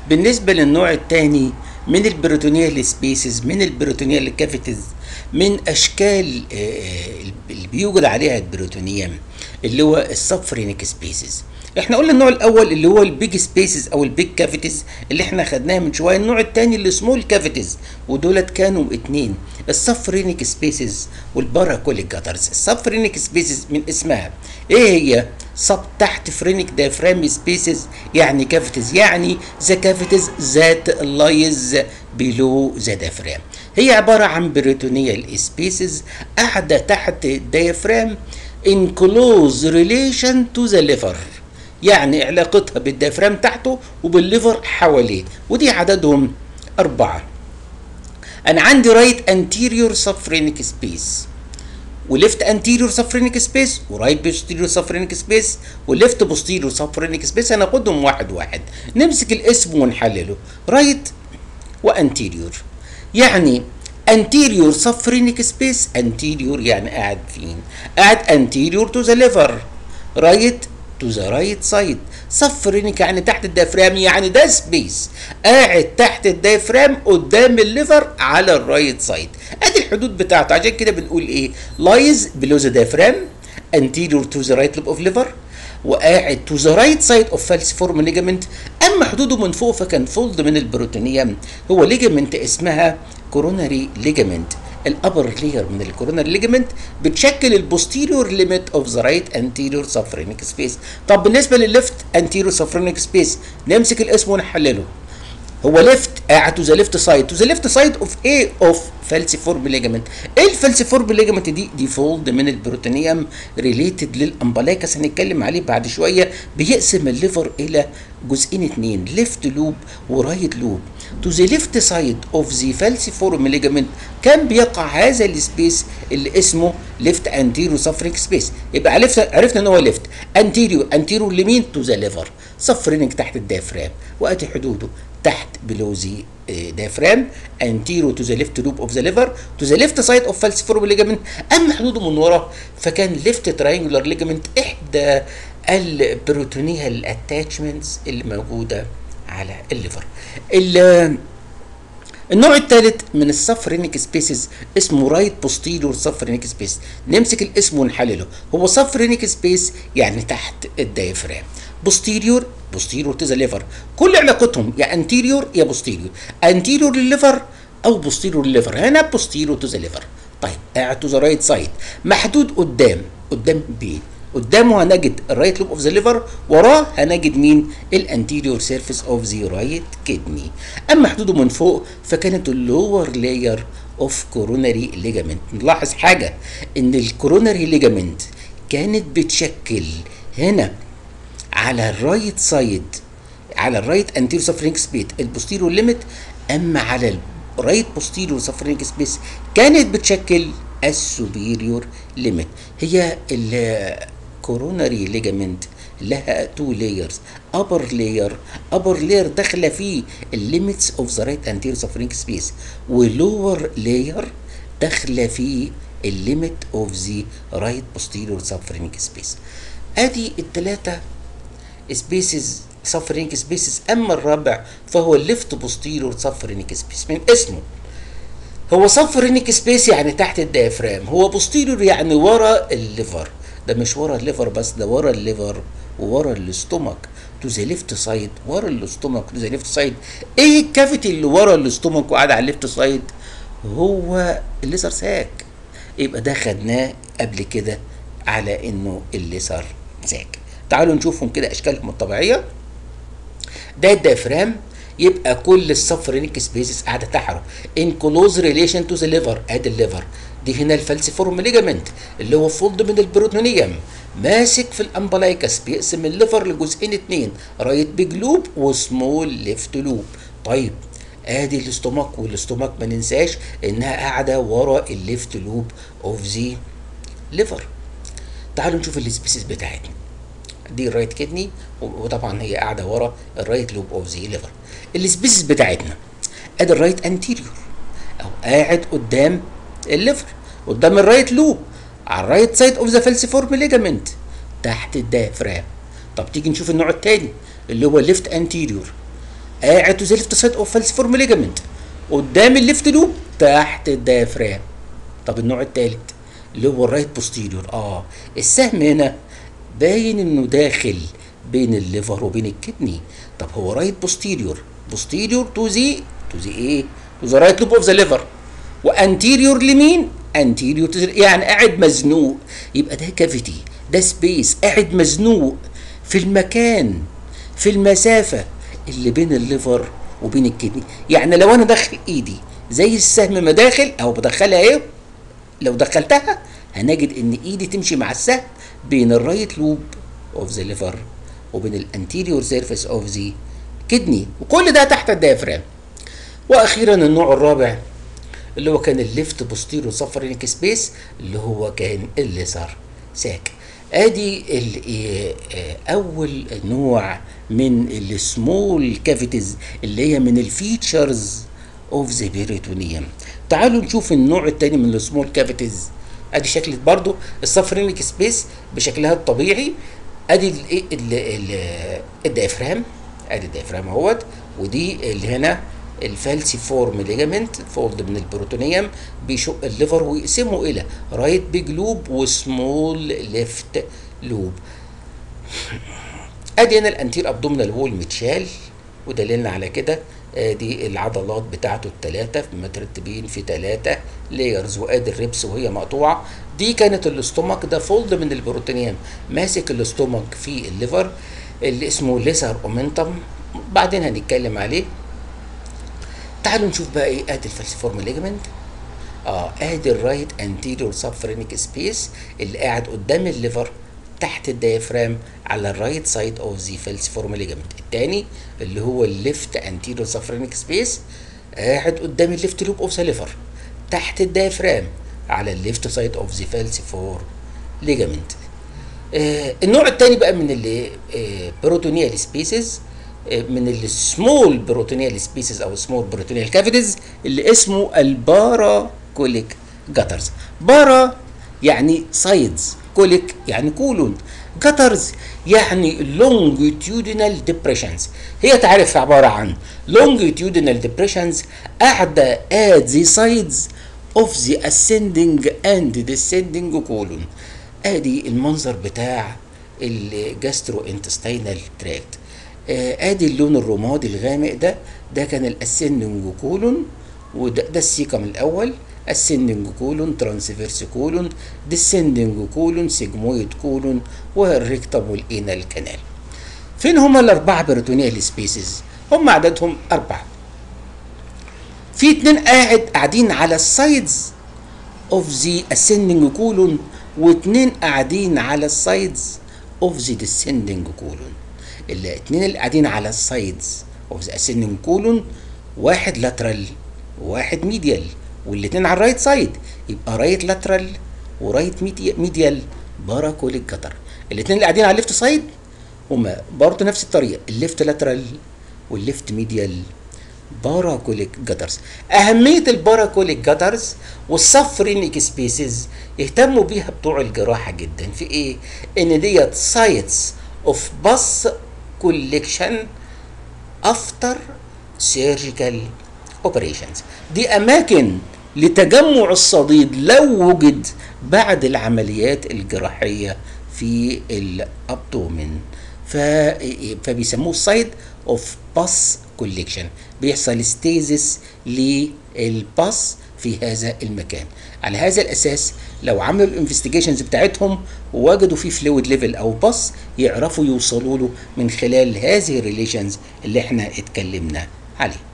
بالنسبة للنوع الثاني من البروتونيال سبيسز من البروتونيال كافيتيز من اشكال آه، اللي بيوجد عليها البروتونيوم اللي هو السبفرينيك سبيسز احنا قلنا النوع الاول اللي هو البيج سبيسز او البيج كافيتيز اللي احنا خدناها من شويه النوع الثاني اللي سمول كافيتيز ودولت كانوا اتنين السبفرينيك سبيسز والباراكوليك جاترز السبفرينيك سبيسز من اسمها ايه هي سب تحت فرينيك دايفرام سبيسز يعني كافيتيز يعني ذا كافيتيز ذات لايز بيلو ذا دايفرام هي عباره عن بريتونيال سبيسز قاعده تحت الدايفرام in close relation to the liver يعني علاقتها بالديافرام تحته وبالليفر حواليه ودي عددهم أربعة أنا عندي رايت انتيريور سفرينيك سبيس وليفت انتيريور سفرينيك سبيس ورايت بوستيريور سفرينيك سبيس وليفت بوستيريور سفرينيك سبيس هناخدهم واحد واحد نمسك الاسم ونحلله رايت وانتيريور يعني anterior suffrenic space anterior يعني قاعد فين قاعد anterior to the liver right to the right side suffrenic يعني تحت الديافرام يعني ده سبيس قاعد تحت الديافرام قدام الليفر على الرايت سايد ادي الحدود بتاعته عشان كده بنقول ايه لايز below the diaphragm anterior to the right lobe of liver وقاعد تو ذا رايت سايد اوف فالسيفورم ليجامنت اما حدوده من فوق فكان فولد من البروتونيوم هو ليجامنت اسمها كوروناري ليجامنت الابر لير من الكوروناري ليجامنت بتشكل البوستيريور ليميت اوف ذا رايت انتيريور سفرينيك سبيس طب بالنسبه للليفت انتيريور سفرينيك سبيس نمسك الاسم ونحلله هو ليفت قاعد تو ذا ليفت سايد تو ذا ليفت سايد اوف ايه اوف فالسيفورم ليجامنت ايه الفالسيفورم ليجامنت دي دي فولد من البروتونيوم ريليتد للامبلايكس هنتكلم عليه بعد شويه بيقسم الليفر الى جزئين اتنين ليفت لوب ورايت لوب تو ذا ليفت سايد اوف ذا فالسيفورم ليجامنت كان بيقع هذا السبيس اللي اسمه ليفت انتيريو سفرينج سبيس يبقى عرفنا عرفنا ان هو ليفت انتيريو انتيريو لمين تو ذا ليفر سفرينج تحت الديافرام وادي حدوده تحت below the uh, diaphragm anterior to the left loop of the liver to the left side of falciform ligament اما حدوده من ورا فكان left triangular ligament احدى البروتونيال اتاتشمنتس اللي موجوده على الليفر النوع الثالث من السفرينيك سبيسز اسمه رايت بوستيريور سفرينيك سبيس نمسك الاسم ونحلله هو سفرينيك سبيس يعني تحت الدايفرام بوستيريور بوستيريور تو ذا ليفر كل علاقتهم يا انتيريور يا بوستيريور انتيريور للليفر او بوستيريور للليفر هنا بوستيريور تو ذا ليفر طيب قاعد تو ذا رايت سايد محدود قدام قدام بيه قدامه هنجد الرايت لوب اوف ذا ليفر وراه هنجد مين الانتيريور سيرفيس اوف ذا رايت كدني اما حدوده من فوق فكانت اللور لاير اوف كوروناري ليجامنت نلاحظ حاجه ان الكوروناري ليجامنت كانت بتشكل هنا على الرايت سايد على الرايت انتيريور سفرينج سبيس البوستيريور ليميت اما على الرايت بوستيريور سفرينج سبيس كانت بتشكل السوبيريور ليميت هي الكوروناري ليجامنت لها تو لايرز ابر لاير ابر لاير داخله فيه الليميتس اوف ذا رايت انتيريور سفرينج سبيس ولور لاير داخله فيه الليميت اوف ذا رايت بوستيريور سفرينج سبيس ادي الثلاثه سبيسز سفرينج سبيسز اما الرابع فهو الليفت بوستيريور سفرينج سبيس من اسمه هو سفرينج سبيس يعني تحت الديافرام هو بوستيريور يعني ورا الليفر ده مش ورا الليفر بس ده ورا الليفر وورا الاستومك تو ذا ليفت سايد ورا الاستومك تو ذا ليفت سايد ايه الكافيتي اللي ورا الاستومك وقاعد على الليفت سايد هو الليزر ساك يبقى ده خدناه قبل كده على انه الليزر ساك تعالوا نشوفهم كده اشكالهم الطبيعيه ده الديافرام يبقى كل السفرينيك سبيسز قاعده تحره ان كلوز ريليشن تو ذا ليفر ادي الليفر دي هنا الفالسيفورم ليجامنت اللي هو فولد من البروتونيوم ماسك في الامبلايكس بيقسم الليفر لجزئين اتنين رايت بيج لوب وسمول ليفت لوب طيب ادي الاستوماك والاستوماك ما ننساش انها قاعده ورا الليفت لوب اوف ذا ليفر تعالوا نشوف السبيسيز بتاعتنا دي الرايت كدني وطبعا هي قاعده ورا الرايت لوب اوف ذا ليفر السبيسيز بتاعتنا ادي الرايت انتيريور او قاعد قدام الليفر قدام الرايت لوب على الرايت سايد اوف ذا فالسيفورم ليجامنت تحت الدافرام طب تيجي نشوف النوع الثاني اللي هو ليفت انتيريور قاعد تو ذا ليفت سايد اوف فالسيفورم ليجامنت قدام الليفت لوب تحت الديافرام طب النوع الثالث اللي هو الرايت بوستيريور اه السهم هنا باين انه داخل بين الليفر وبين الكدني طب هو رايت بوستيريور بوستيريور تو ذا تو ذا ايه تو ذا رايت لوب اوف ذا ليفر وانتيريور لمين انتيريور تو يعني قاعد مزنوق يبقى ده كافيتي ده سبيس قاعد مزنوق في المكان في المسافه اللي بين الليفر وبين الكدني يعني لو انا داخل ايدي زي السهم ما داخل او بدخلها ايه لو دخلتها هنجد ان ايدي تمشي مع السهم بين الرايت لوب اوف ذا ليفر وبين الانتيريور سيرفيس اوف ذا كدني وكل ده تحت الديافرام واخيرا النوع الرابع اللي هو كان الليفت بوستيرو سفرينك سبيس اللي هو كان الليزر ساك ادي اول نوع من السمول كافيتيز اللي هي من الفيتشرز اوف ذا بيريتونيوم تعالوا نشوف النوع الثاني من السمول كافيتيز ادي شكل برضو السفرينك سبيس بشكلها الطبيعي ادي الديافرام ادي الديافرام اهوت ودي اللي هنا الفالسي فورم ليجامنت فولد من البروتونيوم بيشق الليفر ويقسمه الى رايت بيج لوب وسمول ليفت لوب ادي هنا الانتير ابدومينال وول متشال ودليلنا على كده ادي العضلات بتاعته الثلاثه مترتبين في ثلاثه لايرز وادي الريبس وهي مقطوعه دي كانت الاستومك ده فولد من البروتونيوم ماسك الاستومك في الليفر اللي اسمه ليسر اومنتم بعدين هنتكلم عليه تعالوا نشوف بقى ايه ادي الفالسيفورم ليجمنت اه ادي الرايت انتيريور سبفرينيك سبيس اللي قاعد قدام الليفر تحت الديافرام على الرايت سايد اوف ذا فالسيفورم ليجمنت الثاني اللي هو الليفت انتيريور سبفرينيك سبيس قاعد قدام الليفت لوب اوف ذا ليفر تحت الديافرام على الليفت سايد اوف ذا فالسيفور ليجمنت آه النوع الثاني بقى من اللي آه بروتونيال سبيسز من السمول بروتونيال سبيسيز او سمول بروتونيال كافيتيز اللي اسمه البارا كوليك جاترز بارا يعني سايدز كوليك يعني كولون جاترز يعني لونجيتيودينال ديبريشنز هي تعرف عباره عن لونجيتيودينال ديبريشنز قاعده at the sides of the ascending and descending colon ادي المنظر بتاع الجاسترو انتستينال تراكت ادي اللون الرمادي الغامق ده ده كان الاسندنج كولون وده ده السيكم الاول ascending كولون ترانسفيرس كولون descending كولون سيجمويد كولون والريكتم والانال كانال فين هما الاربعه بيرتونيال سبيسز هم عددهم اربعه في اتنين قاعد قاعدين على السايدز اوف ذا ascending كولون واتنين قاعدين على السايدز اوف ذا descending كولون الاثنين اللي قاعدين على السايدز اوف ذا اسندنج كولون واحد لاترال وواحد ميديال والاثنين على الرايت سايد يبقى رايت لاترال ورايت ميديال باراكوليك جتر الاثنين اللي قاعدين على الليفت سايد هما برضه نفس الطريقه الليفت لاترال والليفت ميديال باراكوليك جاترز اهميه الباراكوليك جاترز والسفرينيك سبيسز يهتموا بيها بتوع الجراحه جدا في ايه ان ديت سايتس اوف باس collection after surgical operations دي أماكن لتجمع الصديد لو وجد بعد العمليات الجراحية في الأبدومين ف... فبيسموه سايد اوف باس كوليكشن بيحصل ستيزس للباس في هذا المكان على هذا الاساس لو عملوا الانفستيجيشنز بتاعتهم ووجدوا فيه فلويد ليفل او باس يعرفوا يوصلوا له من خلال هذه الريليشنز اللي احنا اتكلمنا عليه